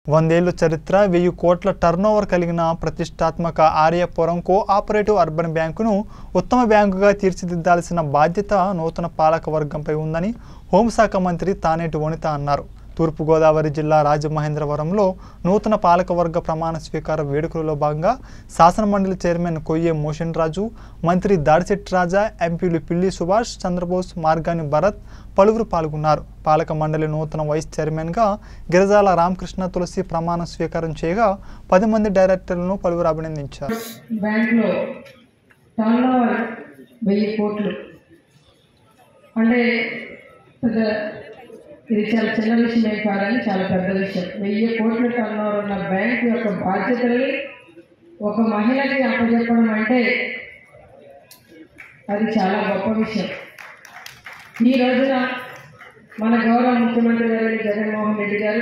వందేళ్ల చరిత్ర వెయ్యి కోట్ల టర్నోవర్ కలిగిన ప్రతిష్టాత్మక ఆర్యపురం కోఆపరేటివ్ అర్బన్ బ్యాంకును ఉత్తమ బ్యాంకుగా తీర్చిదిద్దాల్సిన బాధ్యత నూతన పాలక వర్గంపై ఉందని హోంశాఖ మంత్రి తానేటి వనిత అన్నారు తూర్పుగోదావరి జిల్లా రాజమహేంద్రవరంలో నూతన పాలకవర్గ ప్రమాణ స్వీకార వేడుకలలో భాగంగా శాసనమండలి చైర్మన్ కొయ్యే మోషన్ రాజు మంత్రి దాడిశెట్టి రాజా ఎంపీలు పిల్లి సుభాష్ చంద్రబోస్ మార్గాని భరత్ పలువురు పాల్గొన్నారు పాలక మండలి నూతన వైస్ చైర్మన్గా గిరిజాల రామకృష్ణ తులసి ప్రమాణ స్వీకారం చేయగా పది మంది డైరెక్టర్లను పలువురు అభినందించారు బ్యాంక్లో టర్న్ ఓవర్ వెయ్యి కోట్లు అంటే పెద్ద ఇది చాలా చిన్న విషయం ఏం కాదని చాలా పెద్ద విషయం వెయ్యి కోట్ల టర్న్ ఓవర్ ఉన్న బ్యాంక్ యొక్క బాధ్యతల్ని ఒక మహిళకి అప్పచెప్పడం అంటే అది చాలా గొప్ప విషయం ఈ రోజున మన గౌరవ ముఖ్యమంత్రి గారు జగన్మోహన్ రెడ్డి గారు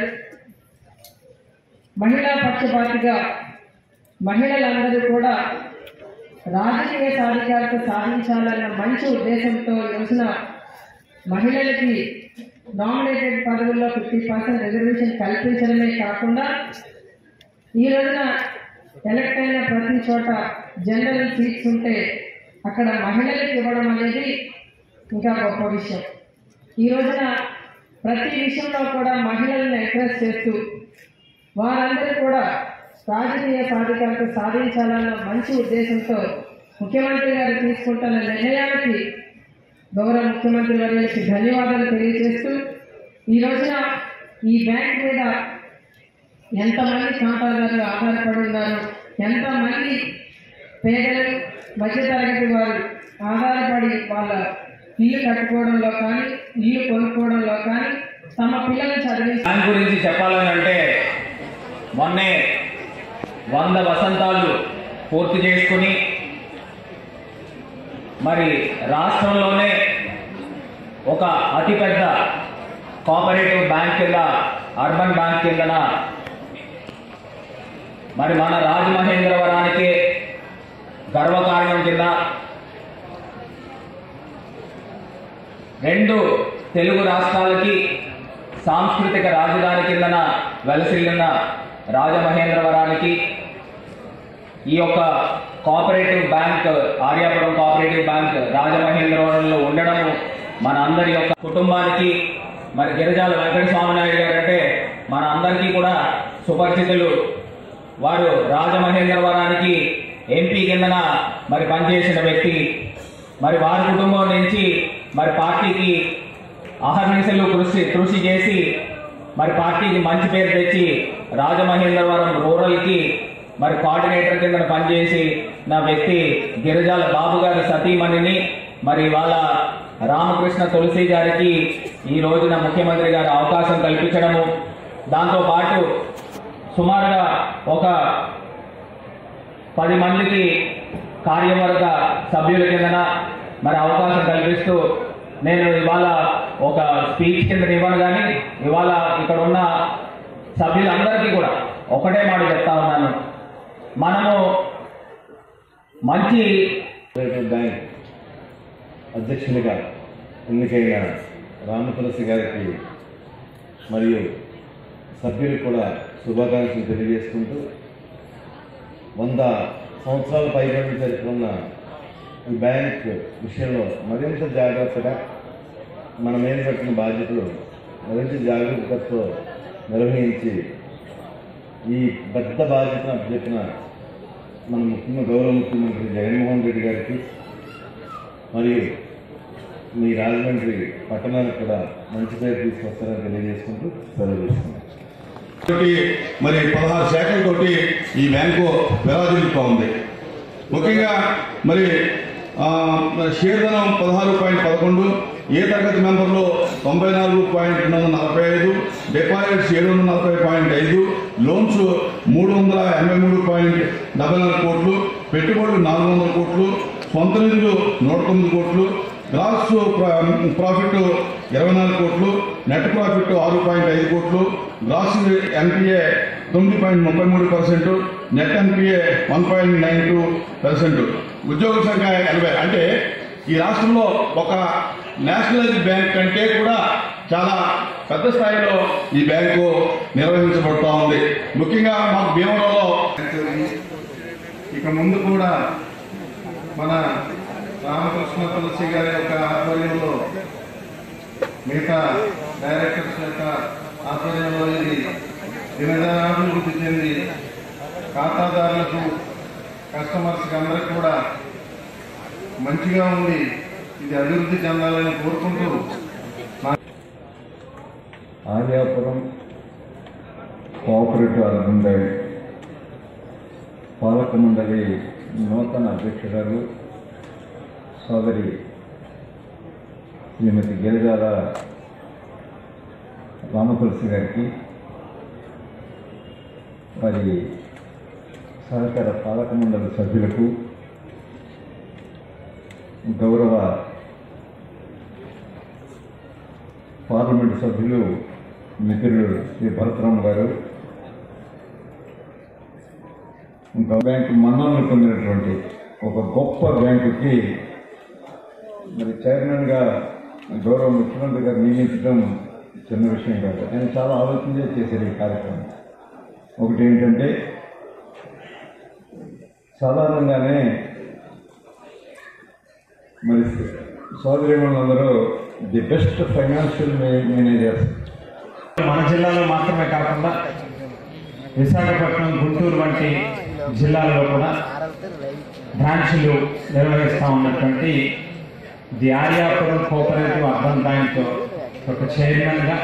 మహిళా పక్షపాతిగా మహిళలందరూ కూడా రాజకీయ సాధికారత సాధించాలన్న మంచి ఉద్దేశంతో ఈ రోజున మహిళలకి నామినేటెడ్ పదవుల్లో ఫిఫ్టీ పర్సెంట్ రిజర్వేషన్ కల్పించడమే కాకుండా ఈ రోజున ఎలక్ట్ అయిన ప్రతి చోట జనరల్ సీట్స్ ఉంటే అక్కడ మహిళలకు ఇవ్వడం అనేది ఇంకా గొప్ప విషయం ఈ రోజున ప్రతి విషయంలో కూడా మహిళలను ఎంకరేజ్ చేస్తూ వారందరూ కూడా రాజకీయ సాధికారత సాధించాలన్న మంచి ఉద్దేశంతో ముఖ్యమంత్రి గారు తీసుకుంటున్న నిర్ణయానికి గౌరవ ముఖ్యమంత్రి గారికి ధన్యవాదాలు తెలియజేస్తూ ఈ రోజున ఈ బ్యాంక్ మీద ఎంతమంది ఖాతాదారులు ఆధారపడి ఉన్నారు ఎంతమంది పేదలు మధ్యతరగతి వారు ఆధారపడి వాళ్ళ ఇల్లు కట్టుకోవడంలో కానీ ఇల్లు కొనుక్కోవడంలో కానీ తమ పిల్లల్ని చదివించి దాని గురించి చెప్పాలని అంటే మొన్నే వంద వసంతాలు పూర్తి చేసుకుని మరి రాష్ట్రంలోనే ఒక అతిపెద్ద కోఆపరేటివ్ బ్యాంక్ కింద అర్బన్ బ్యాంక్ కిందన మరి మన రాజమహేంద్రవరానికి గర్వకారణం కింద రెండు తెలుగు రాష్ట్రాలకి సాంస్కృతిక రాజధాని కిందన వెలసిల్లిన రాజమహేంద్రవరానికి ఈ యొక్క cooperative bank Aryapuram cooperative bank రాజమహేంద్రవరంలో ఉండడము మన అందరి యొక్క కుటుంబానికి మరి గిరిజాల వెంకట స్వామినాయుడు గారు అంటే మన అందరికీ కూడా సుపరిచితులు వారు రాజమహేంద్రవరానికి ఎంపీ కిందన మరి పనిచేసిన వ్యక్తి మరి వారి కుటుంబం నుంచి మరి పార్టీకి అహర్నిశలు కృషి కృషి చేసి మరి పార్టీకి మంచి పేరు తెచ్చి రాజమహేంద్రవరం రూరల్కి మరి కోఆర్డినేటర్ కింద పనిచేసి నా వ్యక్తి గిరిజాల బాబు గారి సతీమణిని మరి వాళ్ళ రామకృష్ణ తులసి గారికి ఈ రోజున ముఖ్యమంత్రి గారు అవకాశం కల్పించడము దాంతో పాటు సుమారుగా ఒక పది మందికి కార్యవర్గ సభ్యుల కిందన మరి అవకాశం కల్పిస్తూ నేను ఇవాళ ఒక స్పీచ్ కింద ఇవ్వను కానీ ఇవాళ ఇక్కడ ఉన్న సభ్యులందరికీ కూడా ఒకటే మాట చెప్తా ఉన్నాను మనము మంచి కోఆపరేటివ్ బ్యాంక్ అధ్యక్షునిగా ఎన్నికైన రామతులసి గారికి మరియు సభ్యులకు కూడా శుభాకాంక్షలు తెలియజేసుకుంటూ వంద సంవత్సరాల పైబడి చరిత్ర ఉన్న ఈ బ్యాంక్ విషయంలో మరింత జాగ్రత్తగా మన మీద పెట్టిన బాధ్యతలు మరింత జాగ్రత్తతో నిర్వహించి ఈ పెద్ద బాధ్యతను అప్పచెప్పిన మన ముఖ్య గౌరవ ముఖ్యమంత్రి జగన్మోహన్ రెడ్డి గారికి మరియు మీ రాజమండ్రి పట్టణానికి కూడా మంచి పేరు తీసుకొస్తారని తెలియజేసుకుంటూ సెలవు తీసుకున్నాను తోటి మరి పదహారు శాఖలతోటి ఈ బ్యాంకు విరాజిల్లుతూ ఉంది ముఖ్యంగా మరి ఆ, మరి షేర్ ధనం పదహారు పాయింట్ పదకొండు ఏ తరగతి మెంబర్లు తొంభై నాలుగు పాయింట్ రెండు వందల నలభై ఐదు డిపాజిట్స్ ఏడు వందల నలభై పాయింట్ ఐదు లోన్స్ మూడు వందల ఎనభై మూడు పాయింట్ డెబ్బై నాలుగు కోట్లు పెట్టుబడులు నాలుగు వందల కోట్లు సొంత నిధులు నూట తొమ్మిది కోట్లు గ్రాస్ ప్రా- ప్రాఫిట్ ఇరవై నాలుగు కోట్లు నెట్ ప్రాఫిట్ ఆరు పాయింట్ ఐదు కోట్లు గ్రాస్ ఎన్పిఏ తొమ్మిది పాయింట్ ముప్పై మూడు percent net NPA one point nine two percent ఉద్యోగ సంఖ్య ఎనభై అంటే ఈ రాష్ట్రంలో ఒక నేషనలైజ్ బ్యాంక్ కంటే కూడా చాలా పెద్ద స్థాయిలో ఈ బ్యాంకు నిర్వహించబడుతూ ఉంది ముఖ్యంగా మాకు భీమవరంలో ఇక ముందు కూడా మన రామకృష్ణ తులసి గారి యొక్క ఆధ్వర్యంలో మిగతా డైరెక్టర్స్ యొక్క ఆధ్వర్యంలో ఇది దినదినాభివృద్ధి చెంది ఖాతాదారులకు కస్టమర్స్కి అందరికి కూడా మంచిగా ఉంది ఇది అభివృద్ధి చెందాలని కోరుకుంటూ ఆర్యాపురం కోఆపరేటివ్ అర్బన్ బ్యాంక్ పాలక మండలి నూతన అధ్యక్షురాలు సోదరి శ్రీమతి గిరిజాల రామతులసి గారికి మరి సహకార పాలక మండలి సభ్యులకు గౌరవ పార్లమెంటు సభ్యులు మిత్రులు శ్రీ భరతరామ్ గారు ఇంకా బ్యాంకు మన్ననలు పొందినటువంటి ఒక గొప్ప బ్యాంకుకి మరి చైర్మన్గా గౌరవ ముఖ్యమంత్రి గారు నియమించడం చిన్న విషయం కాదు ఆయన చాలా ఆలోచన చేశారు ఈ కార్యక్రమం ఒకటి ఏంటంటే సాధారణంగానే మరి సోదరిమణులందరూ ది బెస్ట్ ఫైనాన్షియల్ మేనేజర్స్ మన జిల్లాలో మాత్రమే కాకుండా విశాఖపట్నం గుంటూరు వంటి జిల్లాల్లో కూడా బ్రాంచ్లు నిర్వహిస్తూ ఉన్నటువంటి the Aryapuram cooperative urban bank ఒక చైర్మన్గా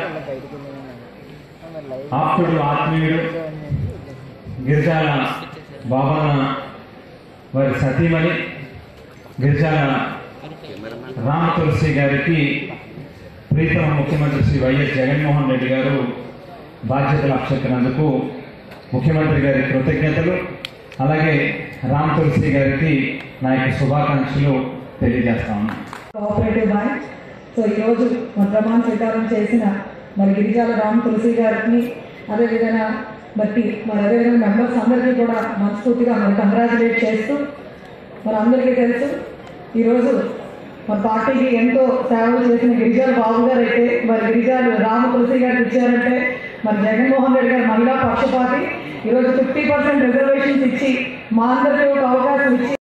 ఆప్తుడు ఆత్మీయుడు గిరిజాల బాబన్న వారి సతీమణి గిరిజాల రామ తులసి గారికి ప్రీతమ ముఖ్యమంత్రి శ్రీ వైఎస్ జగన్మోహన్ రెడ్డి గారు బాధ్యతలు అప్పచెప్పినందుకు ముఖ్యమంత్రి గారి కృతజ్ఞతలు అలాగే రామ్ తులసి గారికి నా యొక్క శుభాకాంక్షలు తెలియజేస్తా ఉన్నాను కోఆపరేటివ్ బ్యాంక్ సో ఈరోజు మన ప్రమాణ స్వీకారం చేసిన మరి గిరిజాల రామ్ తులసి గారికి అదేవిధంగా బట్టి మరి అదేవిధంగా మెంబర్స్ అందరికీ కూడా మనస్ఫూర్తిగా మరి కంగ్రాచులేట్ చేస్తూ మరి అందరికీ తెలుసు ఈరోజు మన పార్టీకి ఎంతో సేవలు చేసిన గిరిజాల బాబు గారు అయితే మరి గిరిజాలు రామ తులసి గారికి ఇచ్చారంటే మరి జగన్మోహన్ రెడ్డి గారు మహిళా పక్షపాతి ఈరోజు ఫిఫ్టీ పర్సెంట్ రిజర్వేషన్స్ ఇచ్చి మా అందరికీ ఒక అవకాశం ఇచ్చి